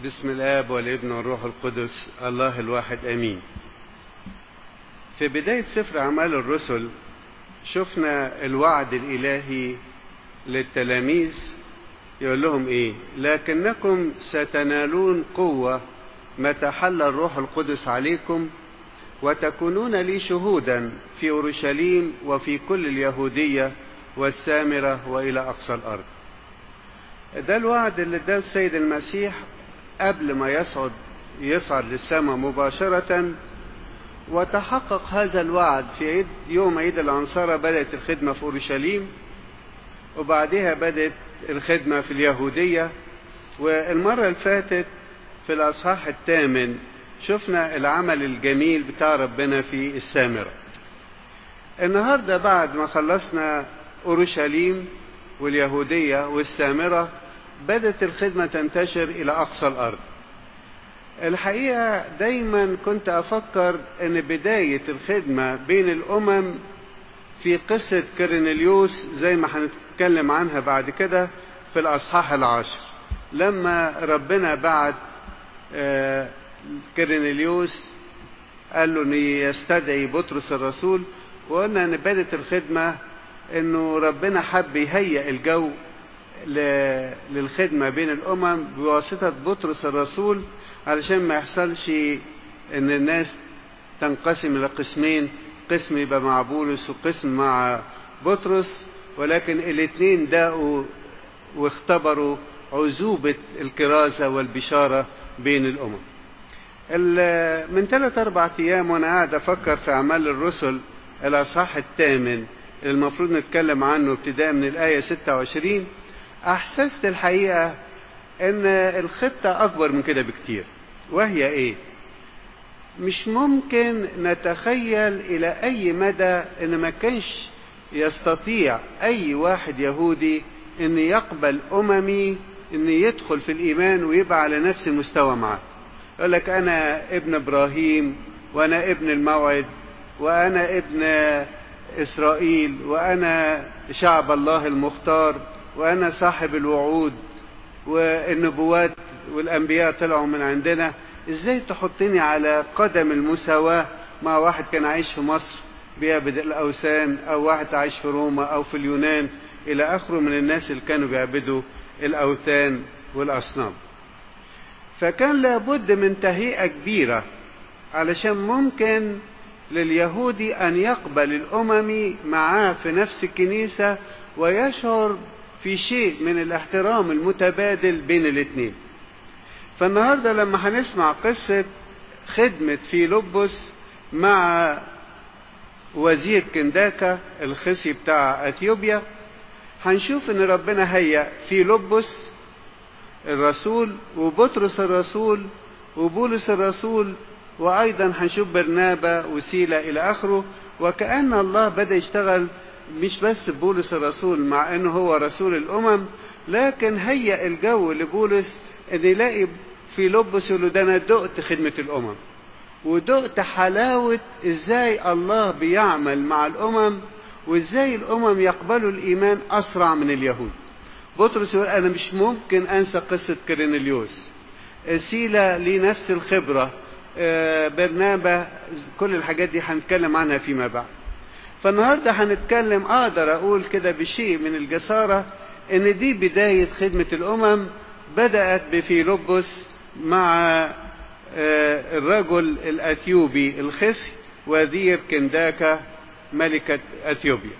بسم الاب والابن والروح القدس الله الواحد امين في بدايه سفر اعمال الرسل شفنا الوعد الالهي للتلاميذ يقول لهم ايه لكنكم ستنالون قوه متى حل الروح القدس عليكم وتكونون لي شهودا في اورشليم وفي كل اليهوديه والسامره والى اقصى الارض ده الوعد اللي اداه السيد المسيح قبل ما يصعد يصعد للسماء مباشرة وتحقق هذا الوعد في عيد يوم عيد العنصرة بدأت الخدمة في أورشليم وبعدها بدأت الخدمة في اليهودية والمرة اللي فاتت في الأصحاح الثامن شفنا العمل الجميل بتاع ربنا في السامرة النهاردة بعد ما خلصنا أورشليم واليهودية والسامرة بدأت الخدمة تنتشر إلى أقصى الأرض الحقيقة دايما كنت أفكر أن بداية الخدمة بين الأمم في قصة كرنليوس زي ما هنتكلم عنها بعد كده في الأصحاح العاشر لما ربنا بعد كرنليوس قال له أن يستدعي بطرس الرسول وقلنا أن بدأت الخدمة أنه ربنا حب يهيئ الجو للخدمة بين الأمم بواسطة بطرس الرسول علشان ما يحصلش إن الناس تنقسم إلى قسمين قسم يبقى مع بولس وقسم مع بطرس ولكن الاثنين داقوا واختبروا عزوبة الكرازة والبشارة بين الأمم من ثلاث أربع أيام وأنا قاعد أفكر في أعمال الرسل الأصحاح الثامن المفروض نتكلم عنه ابتداء من الآية 26 أحسست الحقيقة أن الخطة أكبر من كده بكتير وهي إيه؟ مش ممكن نتخيل إلى أي مدى أن ما كانش يستطيع أي واحد يهودي أن يقبل أممي أن يدخل في الإيمان ويبقى على نفس المستوى معه يقول لك أنا ابن إبراهيم وأنا ابن الموعد وأنا ابن إسرائيل وأنا شعب الله المختار وأنا صاحب الوعود والنبوات والأنبياء طلعوا من عندنا إزاي تحطني على قدم المساواة مع واحد كان عايش في مصر بيعبد الأوثان أو واحد عايش في روما أو في اليونان إلى آخره من الناس اللي كانوا بيعبدوا الأوثان والأصنام فكان لابد من تهيئة كبيرة علشان ممكن لليهودي أن يقبل الأممي معاه في نفس الكنيسة ويشعر في شيء من الاحترام المتبادل بين الاثنين فالنهارده لما هنسمع قصة خدمة فيلبس مع وزير كنداكا الخصي بتاع اثيوبيا هنشوف ان ربنا هيأ فيلبس الرسول وبطرس الرسول وبولس الرسول وايضا هنشوف برنابا وسيلة الى اخره وكأن الله بدأ يشتغل مش بس بولس الرسول مع انه هو رسول الامم لكن هيأ الجو لبولس ان يلاقي في لبس له ده انا دقت خدمة الامم ودقت حلاوة ازاي الله بيعمل مع الامم وازاي الامم يقبلوا الايمان اسرع من اليهود بطرس يقول انا مش ممكن انسى قصة كرينيليوس سيلا لي نفس الخبرة برنابا كل الحاجات دي هنتكلم عنها فيما بعد فالنهارده هنتكلم اقدر اقول كده بشيء من الجساره ان دي بدايه خدمه الامم بدات بفيلبس مع الرجل الاثيوبي الخصي وزير كنداكا ملكه اثيوبيا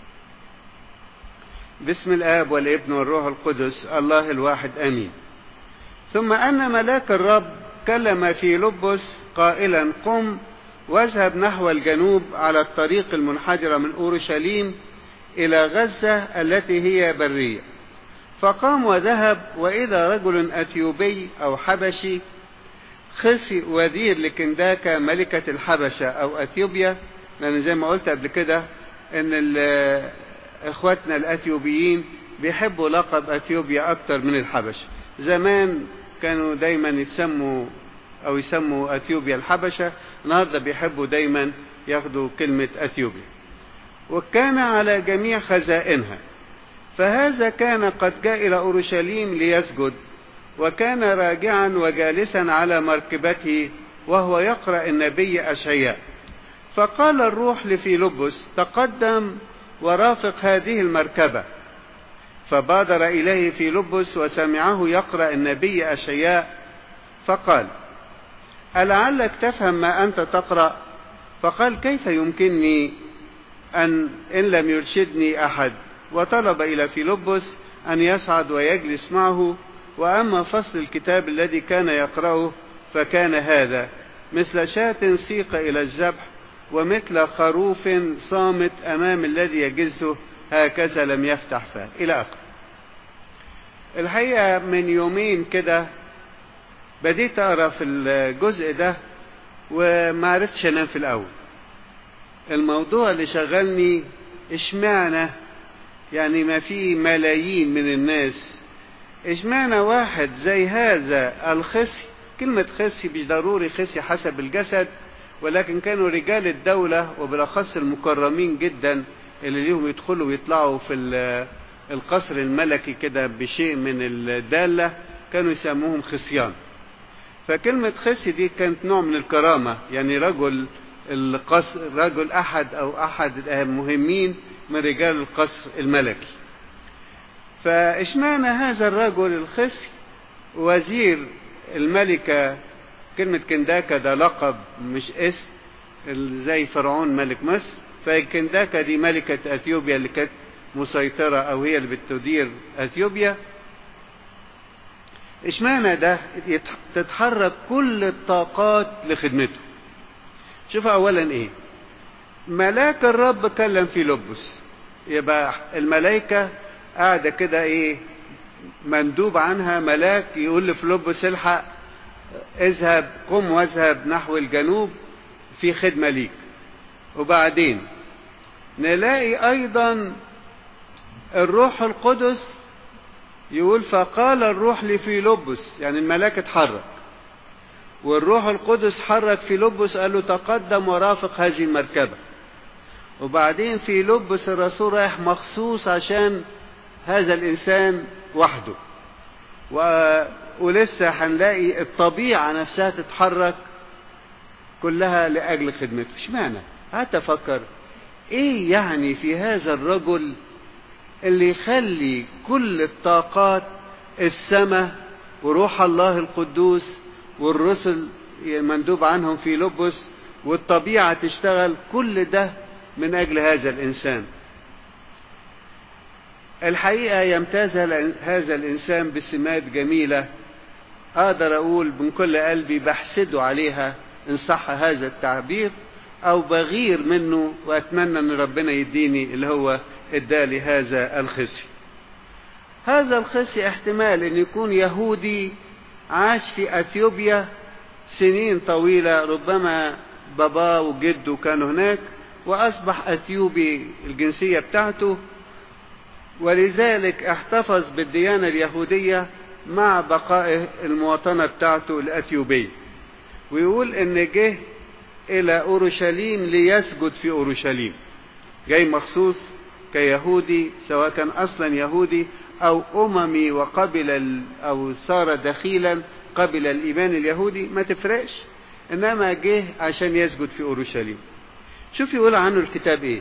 بسم الاب والابن والروح القدس الله الواحد امين ثم ان ملاك الرب كلم فيلبس قائلا قم واذهب نحو الجنوب على الطريق المنحدرة من أورشليم إلى غزة التي هي برية فقام وذهب وإذا رجل أثيوبي أو حبشي خصي وزير لكنداكا ملكة الحبشة أو أثيوبيا لأن زي ما قلت قبل كده إن إخواتنا الأثيوبيين بيحبوا لقب أثيوبيا أكتر من الحبشة زمان كانوا دايما يتسموا أو يسموا أثيوبيا الحبشة النهاردة بيحبوا دايما ياخدوا كلمة أثيوبيا وكان على جميع خزائنها فهذا كان قد جاء إلى أورشليم ليسجد وكان راجعا وجالسا على مركبته وهو يقرأ النبي أشعياء فقال الروح لفيلبس تقدم ورافق هذه المركبة فبادر إليه فيلبس وسمعه يقرأ النبي أشعياء فقال ألعلك تفهم ما أنت تقرأ فقال كيف يمكنني أن إن لم يرشدني أحد وطلب إلى فيلبس أن يصعد ويجلس معه وأما فصل الكتاب الذي كان يقرأه فكان هذا مثل شاة سيق إلى الذبح ومثل خروف صامت أمام الذي يجزه هكذا لم يفتح فاه إلى آخر الحقيقة من يومين كده بديت أقرأ في الجزء ده وما عرفتش أنام في الأول الموضوع اللي شغلني اشمعنى يعني ما في ملايين من الناس اشمعنى واحد زي هذا الخصي كلمة خصي مش ضروري خصي حسب الجسد ولكن كانوا رجال الدولة وبالأخص المكرمين جدا اللي ليهم يدخلوا ويطلعوا في القصر الملكي كده بشيء من الدالة كانوا يسموهم خصيان فكلمة خصي دي كانت نوع من الكرامة يعني رجل القصر رجل أحد أو أحد المهمين من رجال القصر الملكي فإشمعنى هذا الرجل الخصي وزير الملكة كلمة كنداكا ده لقب مش اسم زي فرعون ملك مصر فكنداكا دي ملكة أثيوبيا اللي كانت مسيطرة أو هي اللي بتدير أثيوبيا اشمعنى ده تتحرك كل الطاقات لخدمته شوف أولا إيه ملاك الرب كلم في لبس يبقى الملائكة قاعدة كده إيه مندوب عنها ملاك يقول لفلوبس الحق اذهب قم واذهب نحو الجنوب في خدمة ليك وبعدين نلاقي أيضا الروح القدس يقول فقال الروح لفيلبس يعني الملاك اتحرك والروح القدس حرك فيلبس قال له تقدم ورافق هذه المركبة وبعدين فيلبس الرسول رايح مخصوص عشان هذا الإنسان وحده و... ولسه هنلاقي الطبيعة نفسها تتحرك كلها لأجل خدمته اشمعنى قعدت أفكر إيه يعني في هذا الرجل اللي يخلي كل الطاقات السماء وروح الله القدوس والرسل مندوب عنهم في لبس والطبيعة تشتغل كل ده من أجل هذا الإنسان الحقيقة يمتاز هذا الإنسان بسمات جميلة أقدر أقول من كل قلبي بحسده عليها إن صح هذا التعبير أو بغير منه وأتمنى أن ربنا يديني اللي هو ادالي هذا الخزي هذا الخزي احتمال أن يكون يهودي عاش في أثيوبيا سنين طويلة ربما باباه وجده كانوا هناك وأصبح أثيوبي الجنسية بتاعته ولذلك احتفظ بالديانة اليهودية مع بقاء المواطنة بتاعته الأثيوبية ويقول إن جه إلى أورشليم ليسجد في أورشليم جاي مخصوص كيهودي سواء كان أصلا يهودي أو أممي وقبل أو صار دخيلا قبل الإيمان اليهودي ما تفرقش إنما جه عشان يسجد في أورشليم شوف يقول عنه الكتاب إيه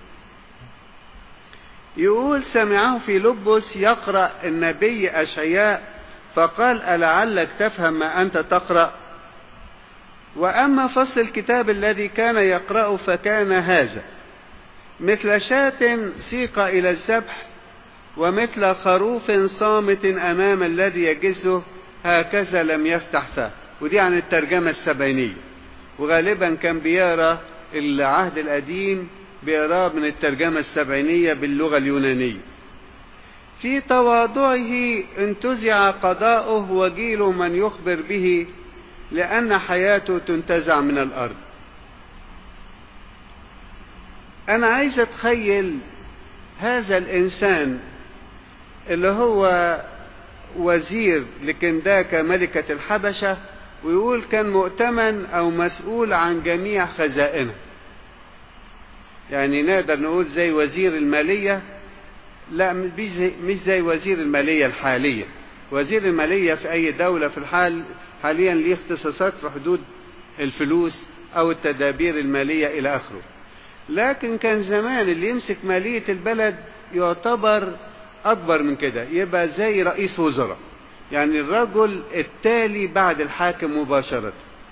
يقول سمعه في لبس يقرأ النبي أشعياء فقال ألعلك تفهم ما أنت تقرأ وأما فصل الكتاب الذي كان يقرأ فكان هذا مثل شاة سيق إلى الذبح ومثل خروف صامت أمام الذي يجزه هكذا لم يفتح فاه ودي عن الترجمة السبعينية وغالبا كان بيقرا العهد القديم بيقراه من الترجمة السبعينية باللغة اليونانية في تواضعه انتزع قضاؤه وجيل من يخبر به لأن حياته تنتزع من الأرض أنا عايز أتخيل هذا الإنسان اللي هو وزير لكنداكا ملكة الحبشة ويقول كان مؤتمن أو مسؤول عن جميع خزائنه يعني نقدر نقول زي وزير المالية لا مش زي, مش زي وزير المالية الحالية وزير المالية في أي دولة في الحال حاليا ليه اختصاصات في حدود الفلوس أو التدابير المالية إلى آخره لكن كان زمان اللي يمسك مالية البلد يعتبر أكبر من كده يبقى زي رئيس وزراء يعني الرجل التالي بعد الحاكم مباشرة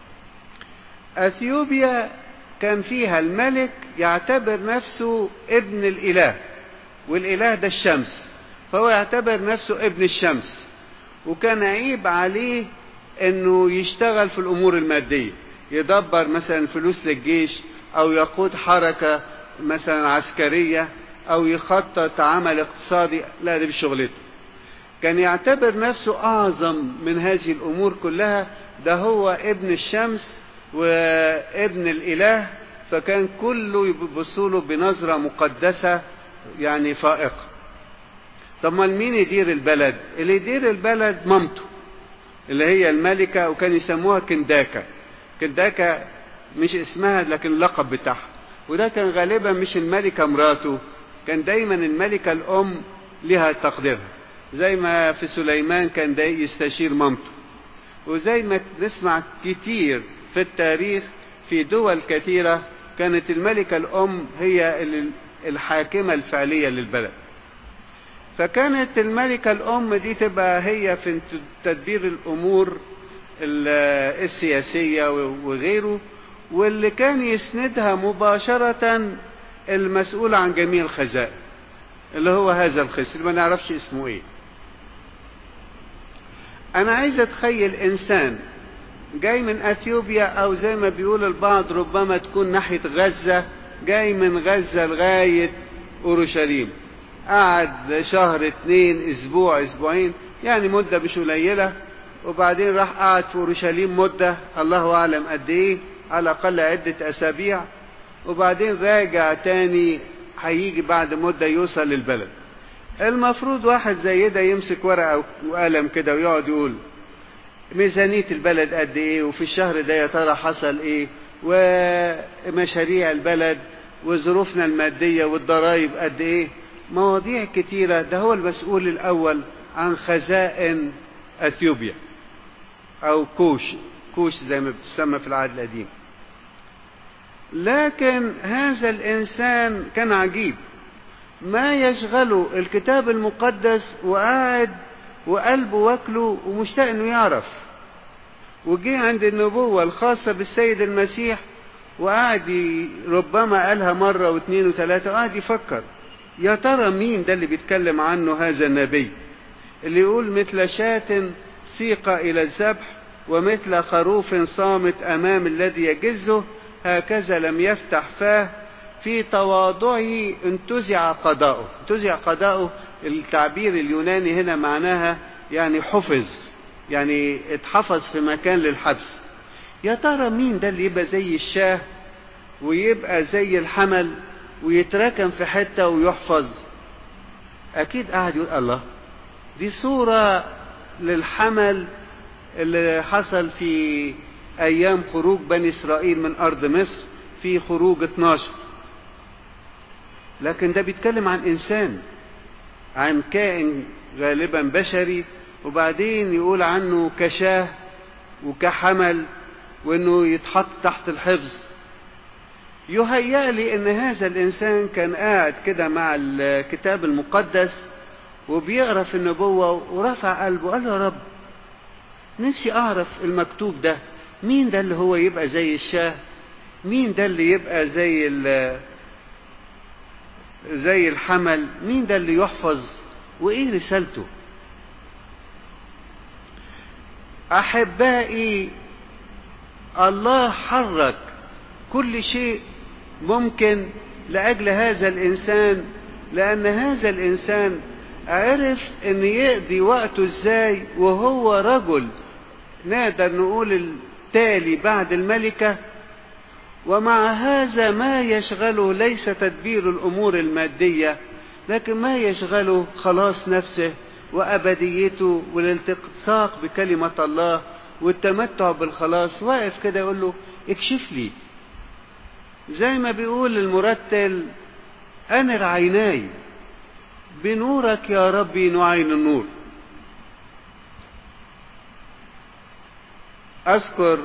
أثيوبيا كان فيها الملك يعتبر نفسه ابن الإله والإله ده الشمس فهو يعتبر نفسه ابن الشمس وكان عيب عليه انه يشتغل في الامور المادية يدبر مثلا فلوس للجيش او يقود حركة مثلا عسكرية او يخطط عمل اقتصادي لا ده بشغلته كان يعتبر نفسه اعظم من هذه الامور كلها ده هو ابن الشمس وابن الاله فكان كله يبصوا له بنظرة مقدسة يعني فائقة طب ما مين يدير البلد اللي يدير البلد مامته اللي هي الملكة وكان يسموها كنداكا كنداكا مش اسمها لكن اللقب بتاعها وده كان غالبا مش الملكة مراته كان دايما الملكة الأم لها تقديرها زي ما في سليمان كان ده يستشير مامته وزي ما نسمع كتير في التاريخ في دول كثيرة كانت الملكة الأم هي الحاكمة الفعلية للبلد فكانت الملكة الأم دي تبقى هي في تدبير الأمور السياسية وغيره واللي كان يسندها مباشرة المسؤول عن جميع الخزائن اللي هو هذا الخسر ما نعرفش اسمه ايه انا عايز اتخيل انسان جاي من اثيوبيا او زي ما بيقول البعض ربما تكون ناحية غزة جاي من غزة لغاية اورشليم قعد شهر اتنين اسبوع اسبوعين يعني مدة مش قليلة وبعدين راح قعد في اورشليم مدة الله اعلم قد ايه على الاقل عدة اسابيع وبعدين راجع تاني هيجي بعد مدة يوصل للبلد المفروض واحد زي ده يمسك ورقة وقلم كده ويقعد يقول ميزانية البلد قد ايه وفي الشهر ده يا ترى حصل ايه ومشاريع البلد وظروفنا المادية والضرائب قد ايه مواضيع كتيرة ده هو المسؤول الأول عن خزائن أثيوبيا أو كوش كوش زي ما بتسمى في العهد القديم لكن هذا الإنسان كان عجيب ما يشغله الكتاب المقدس وقاعد وقلبه واكله ومشتاق انه يعرف وجه عند النبوة الخاصة بالسيد المسيح وقعد ربما قالها مرة واثنين وثلاثة وقعد يفكر يا ترى مين ده اللي بيتكلم عنه هذا النبي اللي يقول مثل شاة سيق إلى الذبح ومثل خروف صامت أمام الذي يجزه هكذا لم يفتح فاه في تواضعه انتزع قضاؤه انتزع قضاؤه التعبير اليوناني هنا معناها يعني حفظ يعني اتحفظ في مكان للحبس يا ترى مين ده اللي يبقى زي الشاه ويبقى زي الحمل ويتركن في حتة ويحفظ أكيد قاعد يقول الله دي صورة للحمل اللي حصل في أيام خروج بني إسرائيل من أرض مصر في خروج 12 لكن ده بيتكلم عن إنسان عن كائن غالبا بشري وبعدين يقول عنه كشاه وكحمل وانه يتحط تحت الحفظ يهيأ لي ان هذا الانسان كان قاعد كده مع الكتاب المقدس وبيقرا في النبوة ورفع قلبه قال يا رب نفسي اعرف المكتوب ده مين ده اللي هو يبقى زي الشاه مين ده اللي يبقى زي زي الحمل مين ده اللي يحفظ وايه رسالته احبائي الله حرك كل شيء ممكن لاجل هذا الانسان لان هذا الانسان عرف ان يقضي وقته ازاي وهو رجل نقدر نقول التالي بعد الملكة ومع هذا ما يشغله ليس تدبير الامور المادية لكن ما يشغله خلاص نفسه وابديته والالتصاق بكلمة الله والتمتع بالخلاص واقف كده يقول له اكشف لي زي ما بيقول المرتل انر عيناي بنورك يا ربي نعين النور أذكر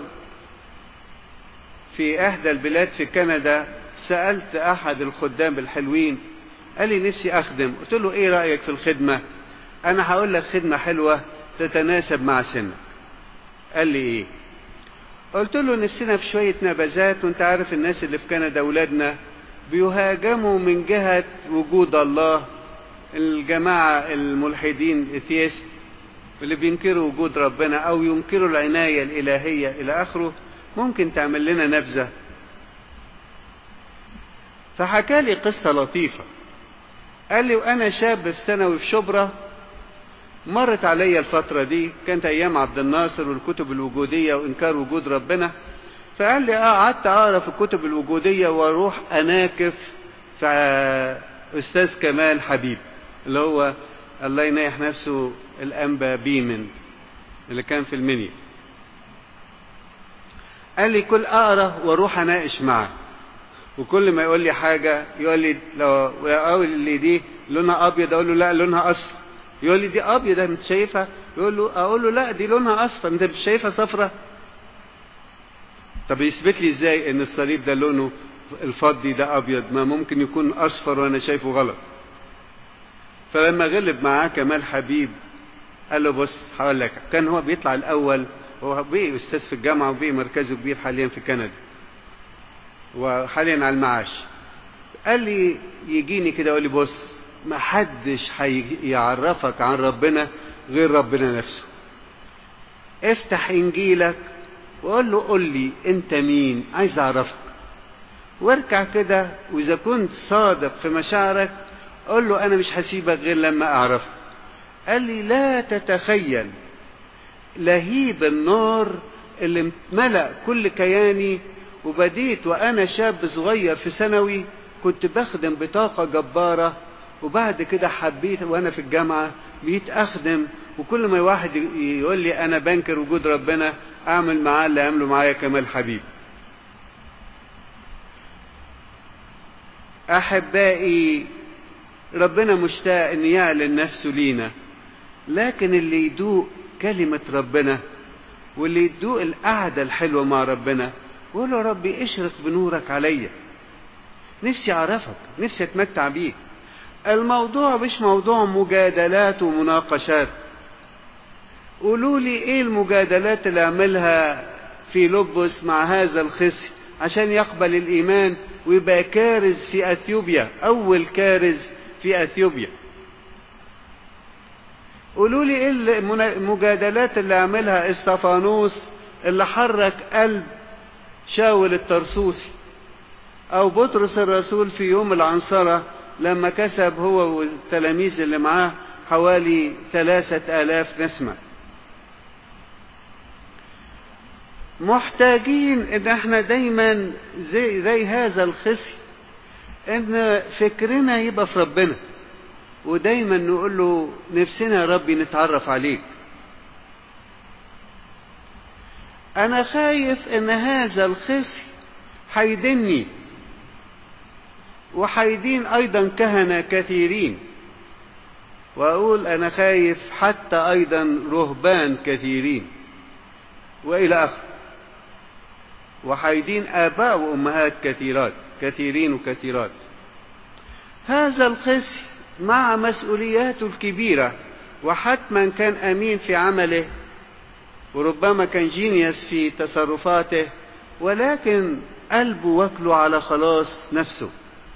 في إحدى البلاد في كندا سألت أحد الخدام الحلوين قال لي نفسي أخدم قلت له إيه رأيك في الخدمة أنا هقول لك خدمة حلوة تتناسب مع سنك قال لي إيه قلت له نفسنا في شوية نبذات وانت عارف الناس اللي في كندا أولادنا بيهاجموا من جهة وجود الله الجماعة الملحدين اثيست اللي بينكروا وجود ربنا او ينكروا العناية الالهية الى اخره ممكن تعمل لنا نبذة فحكى لي قصة لطيفة قال لي وانا شاب في ثانوي في شبرا مرت عليا الفترة دي كانت ايام عبد الناصر والكتب الوجودية وانكار وجود ربنا فقال لي اه قعدت اقرا في الكتب الوجودية واروح اناكف في استاذ كمال حبيب اللي هو الله ينيح نفسه الانبا بيمن اللي كان في المنيا قال لي كل اقرا واروح اناقش معاه وكل ما يقول لي حاجه يقول لي لو يقول لي دي لونها ابيض اقول له لا لونها اصفر يقول لي دي ابيض انت شايفها يقول له اقول له لا دي لونها اصفر انت مش شايفها صفرة طب يثبت لي ازاي ان الصليب ده لونه الفضي ده ابيض ما ممكن يكون اصفر وانا شايفه غلط فلما غلب معاه كمال حبيب قال له بص هقول لك كان هو بيطلع الاول هو بقي استاذ في الجامعه وبقي مركزه كبير حاليا في كندا وحاليا على المعاش قال لي يجيني كده يقول لي بص ما حدش هيعرفك عن ربنا غير ربنا نفسه افتح انجيلك وقول له قول لي انت مين عايز اعرفك واركع كده واذا كنت صادق في مشاعرك قول له انا مش هسيبك غير لما اعرفك قال لي لا تتخيل لهيب النار اللي ملأ كل كياني وبديت وانا شاب صغير في ثانوي كنت بخدم بطاقة جبارة وبعد كده حبيت وانا في الجامعة بقيت اخدم وكل ما واحد يقول لي انا بنكر وجود ربنا اعمل معاه اللي عمله معايا كمال حبيب احبائي ربنا مشتاق ان يعلن نفسه لينا لكن اللي يدوق كلمة ربنا واللي يدوق القعدة الحلوة مع ربنا يقول له ربي اشرق بنورك عليا نفسي اعرفك نفسي اتمتع بيك الموضوع مش موضوع مجادلات ومناقشات قولوا لي ايه المجادلات اللي اعملها في لبس مع هذا الخصي عشان يقبل الايمان ويبقى كارز في اثيوبيا اول كارز في اثيوبيا قولوا لي ايه المجادلات اللي عملها استفانوس اللي حرك قلب شاول الترسوسي او بطرس الرسول في يوم العنصرة لما كسب هو والتلاميذ اللي معاه حوالي ثلاثة آلاف نسمة محتاجين ان احنا دايما زي, زي هذا الخصي ان فكرنا يبقى في ربنا ودايما نقول له نفسنا يا ربي نتعرف عليك انا خايف ان هذا الخصي هيدني وهيدين ايضا كهنة كثيرين واقول انا خايف حتى ايضا رهبان كثيرين والى اخره وحيدين اباء وامهات كثيرات كثيرين وكثيرات هذا الخصي مع مسؤولياته الكبيرة وحتما كان أمين في عمله وربما كان جينيوس في تصرفاته ولكن قلبه وكله على خلاص نفسه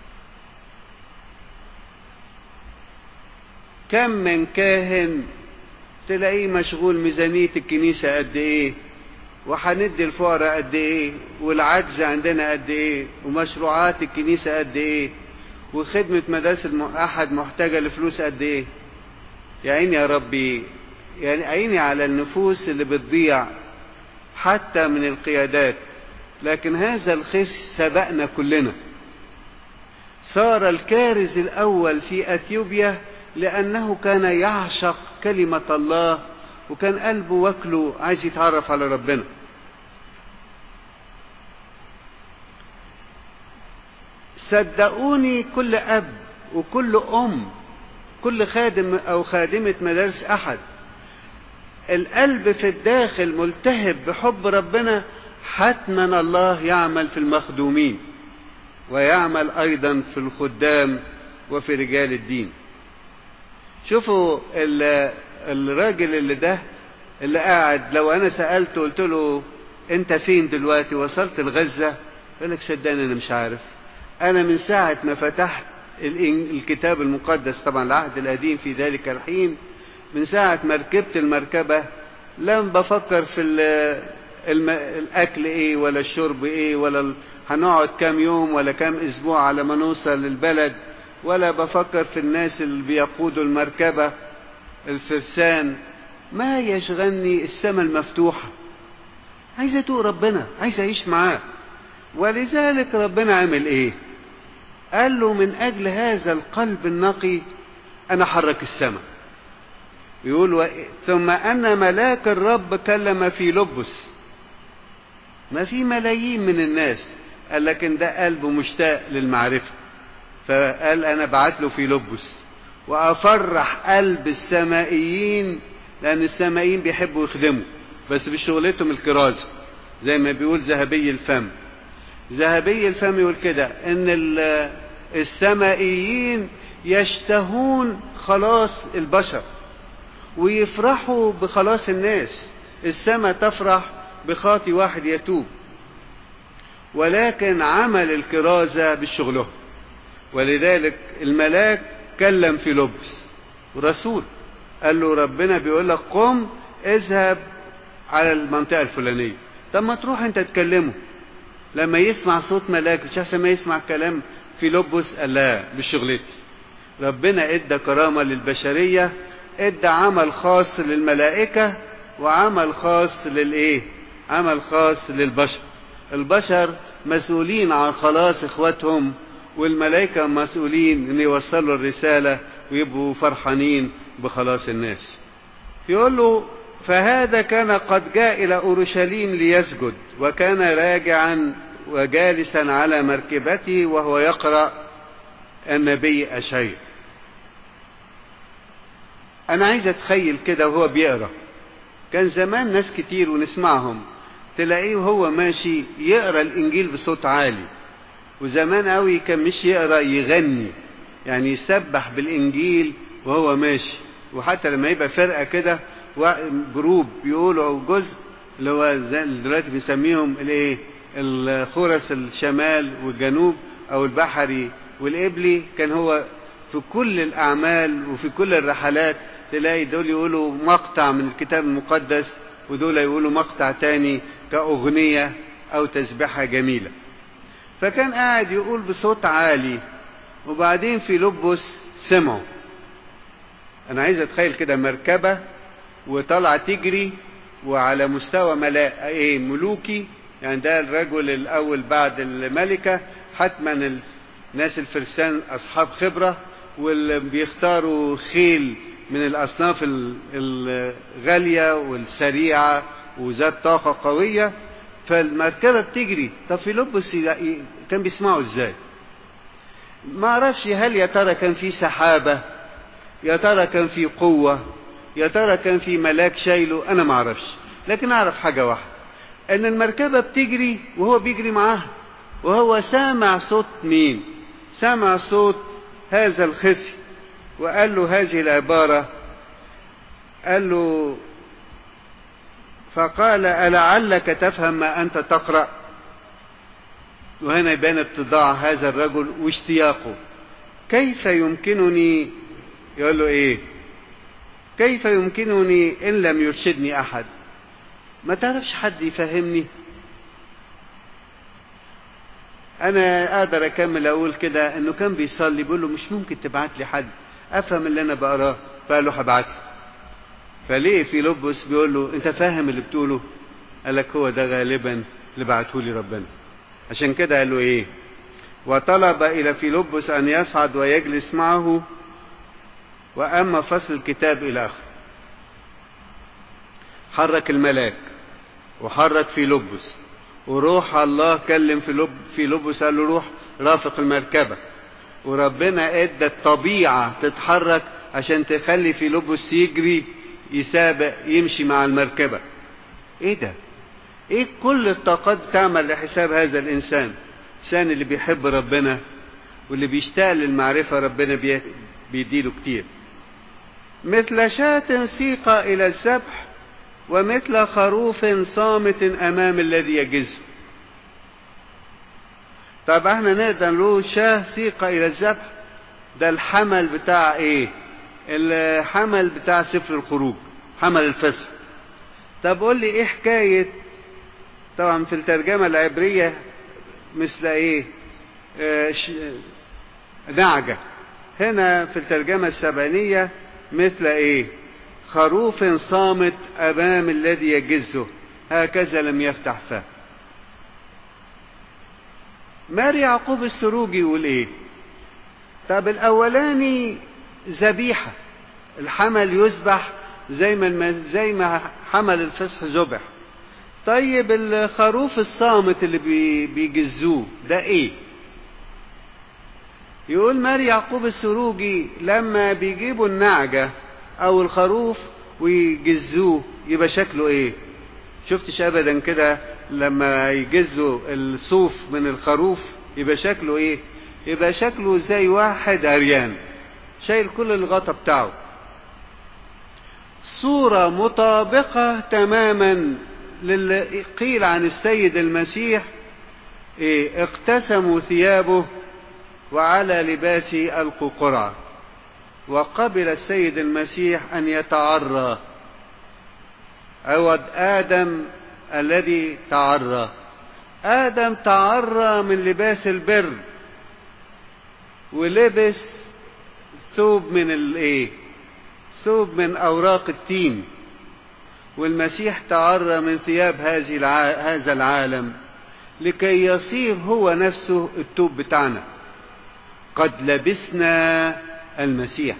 كم من كاهن تلاقيه مشغول ميزانية الكنيسة قد ايه وهندي الفقراء قد ايه والعجز عندنا قد ايه ومشروعات الكنيسة قد ايه وخدمة مدارس أحد محتاجة لفلوس قد إيه؟ يا عيني يا ربي يعني عيني على النفوس اللي بتضيع حتى من القيادات لكن هذا الخس سبقنا كلنا صار الكارز الأول في أثيوبيا لأنه كان يعشق كلمة الله وكان قلبه وكله عايز يتعرف على ربنا صدقوني كل أب وكل أم كل خادم أو خادمة مدارس أحد القلب في الداخل ملتهب بحب ربنا حتما الله يعمل في المخدومين ويعمل ايضا في الخدام وفي رجال الدين شوفوا الراجل اللي ده اللي قاعد لو انا سالته قلت له انت فين دلوقتي وصلت لغزه يقول لك صدقني انا مش عارف انا من ساعه ما فتحت الكتاب المقدس طبعا العهد القديم في ذلك الحين من ساعه ما ركبت المركبه لم بفكر في الم... الاكل ايه ولا الشرب ايه ولا ال... هنقعد كام يوم ولا كام اسبوع على ما نوصل للبلد ولا بفكر في الناس اللي بيقودوا المركبه الفرسان ما يشغلني السماء المفتوحه عايز اتوق ربنا عايز اعيش معاه ولذلك ربنا عمل ايه قال له من اجل هذا القلب النقي انا حرك السماء يقول و... ثم ان ملاك الرب كلم في لبس ما في ملايين من الناس قال لكن ده قلبه مشتاق للمعرفة فقال انا بعت له في لبس وافرح قلب السمائيين لان السمائيين بيحبوا يخدموا بس بشغلتهم الكرازة زي ما بيقول ذهبي الفم ذهبي الفم يقول كده ان السمائيين يشتهون خلاص البشر ويفرحوا بخلاص الناس السماء تفرح بخاطي واحد يتوب ولكن عمل الكرازة بالشغله ولذلك الملاك كلم في لبس رسول قال له ربنا بيقول لك قم اذهب على المنطقة الفلانية طب ما تروح انت تكلمه لما يسمع صوت ملاك مش احسن ما يسمع كلام في لبس قال لا بشغلتي ربنا ادى كرامة للبشرية ادى عمل خاص للملائكة وعمل خاص للايه عمل خاص للبشر البشر مسؤولين عن خلاص اخواتهم والملائكة مسؤولين ان يوصلوا الرسالة ويبقوا فرحانين بخلاص الناس يقول له فهذا كان قد جاء إلى أورشليم ليسجد وكان راجعا وجالسا على مركبته وهو يقرأ النبي أشعياء أنا عايز أتخيل كده وهو بيقرأ كان زمان ناس كتير ونسمعهم تلاقيه وهو ماشي يقرأ الإنجيل بصوت عالي وزمان قوي كان مش يقرأ يغني يعني يسبح بالإنجيل وهو ماشي وحتى لما يبقى فرقة كده جروب بيقولوا جزء اللي هو زي دلوقتي بيسميهم الايه الخرس الشمال والجنوب او البحري والقبلي كان هو في كل الاعمال وفي كل الرحلات تلاقي دول يقولوا مقطع من الكتاب المقدس ودول يقولوا مقطع تاني كأغنية او تسبحة جميلة فكان قاعد يقول بصوت عالي وبعدين في لبس سمعوا انا عايز اتخيل كده مركبة وطلع تجري وعلى مستوى ملا... ايه ملوكي يعني ده الرجل الاول بعد الملكة حتما الناس الفرسان اصحاب خبرة واللي بيختاروا خيل من الاصناف الغالية والسريعة وذات طاقة قوية فالمركبة بتجري طب في لبس كان بيسمعوا ازاي ما اعرفش هل يا ترى كان في سحابة يا ترى كان في قوة يا ترى كان في ملاك شايله انا ما اعرفش لكن اعرف حاجة واحدة ان المركبة بتجري وهو بيجري معاها وهو سامع صوت مين سامع صوت هذا الخصي وقال له هذه العبارة قال له فقال ألعلك تفهم ما أنت تقرأ وهنا يبان اتضاع هذا الرجل واشتياقه كيف يمكنني يقول له ايه كيف يمكنني ان لم يرشدني احد ما تعرفش حد يفهمني انا اقدر اكمل اقول كده انه كان بيصلي بيقول له مش ممكن تبعت لي حد افهم اللي انا بقراه فقال له هبعت له فليه في لبس بيقول له انت فاهم اللي بتقوله قال لك هو ده غالبا اللي بعته لي ربنا عشان كده قال له ايه وطلب الى فيلبس ان يصعد ويجلس معه واما فصل الكتاب الى اخره حرك الملاك وحرك في لبس وروح الله كلم في لب في لبس قال له روح رافق المركبه وربنا ادى الطبيعه تتحرك عشان تخلي في لبس يجري يسابق يمشي مع المركبة ايه ده ايه كل الطاقات تعمل لحساب هذا الانسان الانسان اللي بيحب ربنا واللي بيشتاق للمعرفة ربنا بيديله كتير مثل شاة سيق إلى الذبح ومثل خروف صامت أمام الذي يجز طب احنا نقدر نقول شاه سيق إلى الذبح ده الحمل بتاع ايه الحمل بتاع سفر الخروج حمل الفصل طب قول لي ايه حكاية طبعا في الترجمة العبرية مثل ايه آه ش... نعجة هنا في الترجمة السبعينية مثل ايه خروف صامت امام الذي يجزه هكذا لم يفتح فاه ماري يعقوب السروجي يقول ايه طب الاولاني ذبيحه الحمل يذبح زي ما زي ما حمل الفصح ذبح طيب الخروف الصامت اللي بي بيجزوه ده ايه يقول ماري يعقوب السروجي لما بيجيبوا النعجة او الخروف ويجزوه يبقى شكله ايه شفتش ابدا كده لما يجزوا الصوف من الخروف يبقى شكله ايه يبقى شكله زي واحد عريان شايل كل الغطا بتاعه صورة مطابقة تماما للي قيل عن السيد المسيح إيه اقتسموا ثيابه وعلى لباسه ألقوا قرعة وقبل السيد المسيح أن يتعرى عوض آدم الذي تعرى آدم تعرى من لباس البر ولبس ثوب من الايه ثوب من اوراق التين والمسيح تعرى من ثياب هذه الع... هذا العالم لكي يصير هو نفسه التوب بتاعنا قد لبسنا المسيح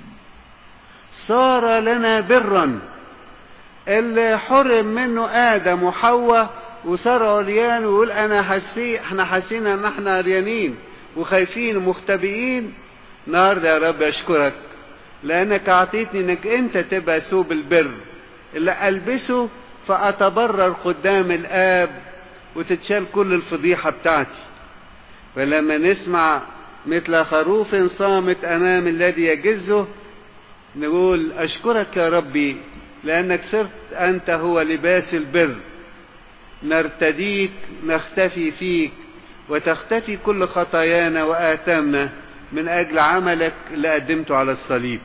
صار لنا برا اللي حرم منه ادم وحواء وصار عريان ويقول انا حسي احنا حاسين ان احنا عريانين وخايفين ومختبئين النهارده يا رب اشكرك لانك اعطيتني انك انت تبقى ثوب البر اللي البسه فاتبرر قدام الاب وتتشال كل الفضيحه بتاعتي فلما نسمع مثل خروف صامت امام الذي يجزه نقول اشكرك يا ربي لانك صرت انت هو لباس البر نرتديك نختفي فيك وتختفي كل خطايانا وآثامنا من أجل عملك اللي قدمته على الصليب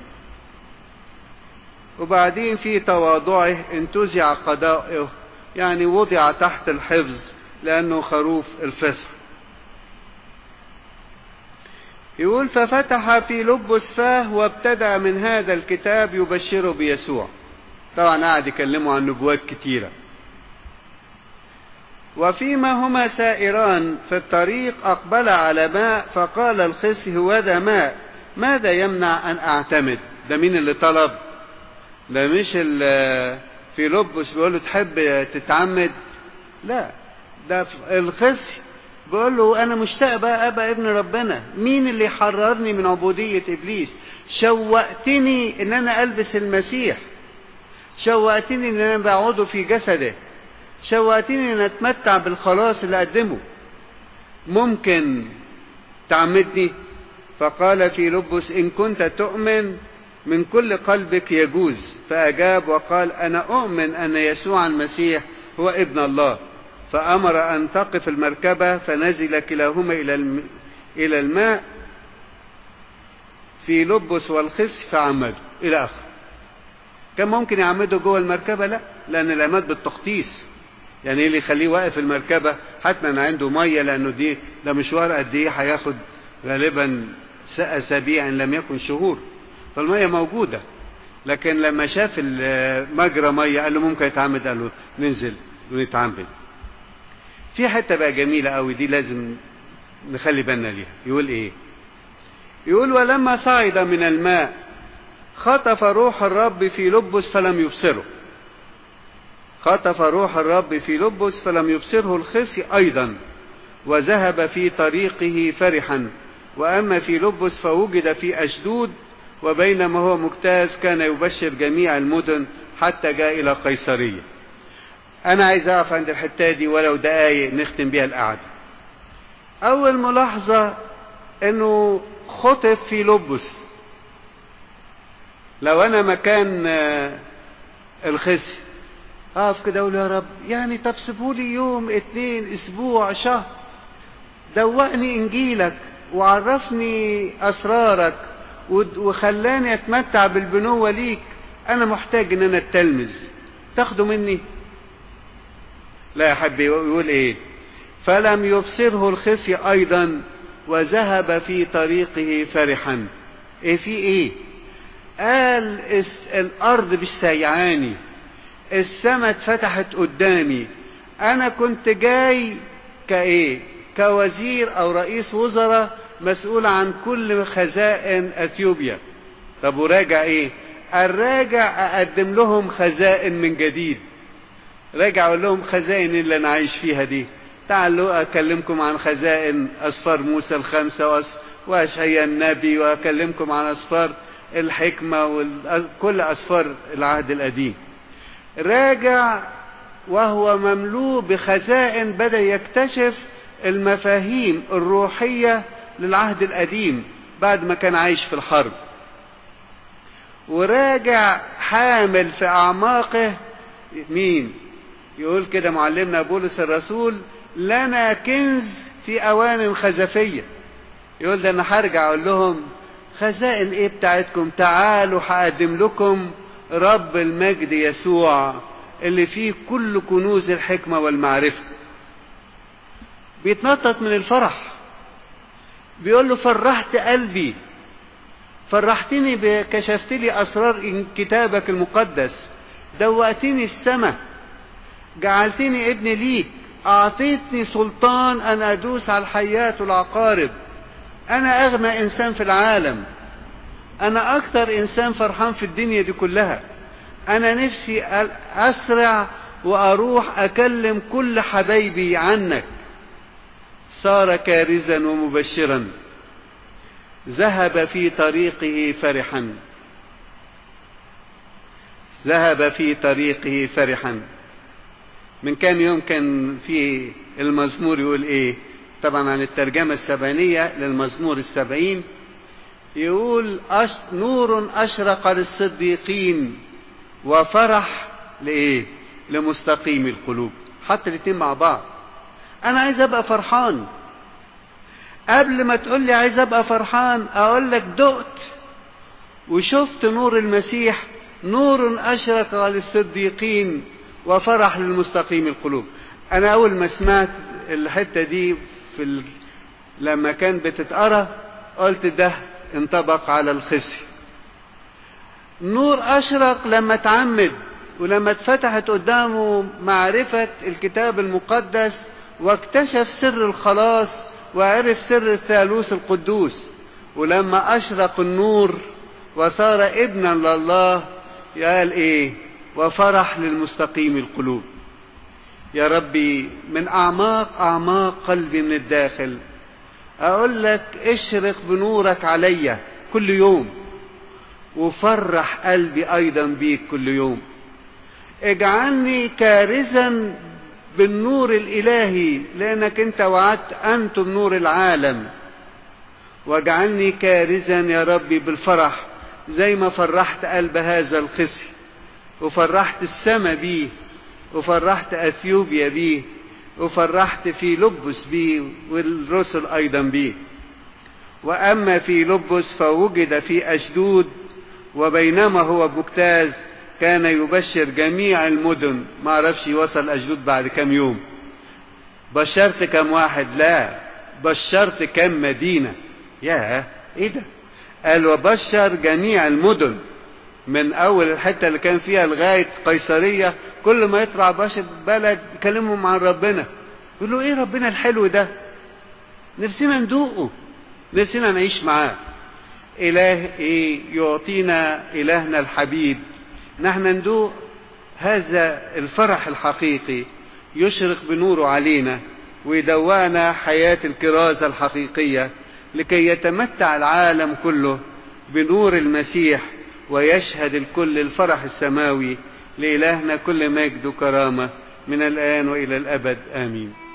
وبعدين في تواضعه انتزع قضائه يعني وضع تحت الحفظ لأنه خروف الفصح يقول ففتح في لبس فاه وابتدأ من هذا الكتاب يبشره بيسوع طبعا قاعد يكلمه عن نبوات كتيره وفيما هما سائران في الطريق أقبل على ماء فقال الخس هو ذا ماء ماذا يمنع أن أعتمد ده مين اللي طلب ده مش في لبس بيقول له تحب تتعمد لا ده الخس بيقول له أنا مشتاق بقى أبقى ابن ربنا مين اللي حررني من عبودية إبليس شوقتني إن أنا ألبس المسيح شوقتني إن أنا بعوده في جسده شوقتني ان اتمتع بالخلاص اللي اقدمه ممكن تعمدني فقال في لبس ان كنت تؤمن من كل قلبك يجوز فاجاب وقال انا اؤمن ان يسوع المسيح هو ابن الله فامر ان تقف المركبه فنزل كلاهما الى الى الماء في لبس والخس فعمدوا الى اخره كان ممكن يعمدوا جوه المركبه لا لان العماد بالتخطيص يعني ايه اللي يخليه واقف المركبة حتما عنده مية لأنه دي ده مشوار قد إيه هياخد غالبا أسابيع إن لم يكن شهور فالمية موجودة لكن لما شاف المجرى مية قال له ممكن يتعمد قال له ننزل ونتعمد في حتة بقى جميلة قوي دي لازم نخلي بالنا ليها يقول إيه يقول ولما صعد من الماء خطف روح الرب في لبس فلم يبصره خطف روح الرب في لبس فلم يبصره الخصي أيضا وذهب في طريقه فرحا وأما في لبس فوجد في أشدود وبينما هو مجتاز كان يبشر جميع المدن حتى جاء إلى قيصرية أنا عايز أقف عند الحتة دي ولو دقايق نختم بيها القعدة أول ملاحظة إنه خطف في لبس لو أنا مكان الخزي أقف كده أقول يا رب يعني طب سيبولي يوم اتنين أسبوع شهر دوقني إنجيلك وعرفني أسرارك وخلاني أتمتع بالبنوة ليك أنا محتاج إن أنا أتلمذ تاخده مني لا يا حبي يقول إيه فلم يبصره الخزي أيضا وذهب في طريقه فرحا إيه في إيه قال الأرض مش سايعاني السماء اتفتحت قدامي أنا كنت جاي كإيه كوزير أو رئيس وزراء مسؤول عن كل خزائن أثيوبيا طب وراجع إيه الراجع أقدم لهم خزائن من جديد راجع أقول لهم خزائن اللي أنا عايش فيها دي تعالوا أكلمكم عن خزائن أسفار موسى الخمسة وأشعيا النبي وأكلمكم عن أسفار الحكمة وكل أسفار العهد القديم راجع وهو مملوء بخزائن بدأ يكتشف المفاهيم الروحية للعهد القديم بعد ما كان عايش في الحرب وراجع حامل في أعماقه مين يقول كده معلمنا بولس الرسول لنا كنز في أوان خزفية يقول ده أنا هرجع أقول لهم خزائن إيه بتاعتكم تعالوا هقدم لكم رب المجد يسوع اللي فيه كل كنوز الحكمة والمعرفة بيتنطط من الفرح بيقول له فرحت قلبي فرحتني بكشفت لي أسرار كتابك المقدس دوقتني السماء جعلتني ابن ليك أعطيتني سلطان أن أدوس على الحيات والعقارب أنا أغنى إنسان في العالم أنا أكثر إنسان فرحان في الدنيا دي كلها أنا نفسي أسرع وأروح أكلم كل حبايبي عنك صار كارزا ومبشرا ذهب في طريقه فرحا ذهب في طريقه فرحا من كام يوم كان في المزمور يقول ايه طبعا عن الترجمة السبانية للمزمور السبعين يقول أش... نور أشرق للصديقين وفرح لإيه لمستقيم القلوب حتى الاتنين مع بعض أنا عايز أبقى فرحان قبل ما تقول لي عايز أبقى فرحان أقول لك دقت وشفت نور المسيح نور أشرق للصديقين وفرح للمستقيم القلوب أنا أول ما سمعت الحتة دي في ال... لما كان بتتقرا قلت ده انطبق على الخزي نور أشرق لما اتعمد ولما اتفتحت قدامه معرفة الكتاب المقدس واكتشف سر الخلاص وعرف سر الثالوث القدوس ولما أشرق النور وصار ابنا لله قال ايه وفرح للمستقيم القلوب يا ربي من أعماق أعماق قلبي من الداخل أقول لك اشرق بنورك عليا كل يوم وفرح قلبي أيضا بيك كل يوم اجعلني كارزا بالنور الإلهي لأنك أنت وعدت أنتم نور العالم واجعلني كارزا يا ربي بالفرح زي ما فرحت قلب هذا الخصي وفرحت السماء بيه وفرحت أثيوبيا بيه وفرحت في لبس بيه والرسل أيضا بيه وأما في لبس فوجد في أشدود وبينما هو مجتاز كان يبشر جميع المدن ما عرفش يوصل أشدود بعد كم يوم بشرت كم واحد لا بشرت كم مدينة يا ايه ده قال وبشر جميع المدن من اول الحته اللي كان فيها لغايه قيصريه كل ما يطلع باشا بلد يكلمهم عن ربنا يقول له ايه ربنا الحلو ده نفسنا ندوقه نفسنا نعيش معاه اله ايه يعطينا الهنا الحبيب نحن ندوق هذا الفرح الحقيقي يشرق بنوره علينا ويدوانا حياة الكرازة الحقيقية لكي يتمتع العالم كله بنور المسيح ويشهد الكل الفرح السماوي لإلهنا كل مجد وكرامة من الآن وإلى الأبد آمين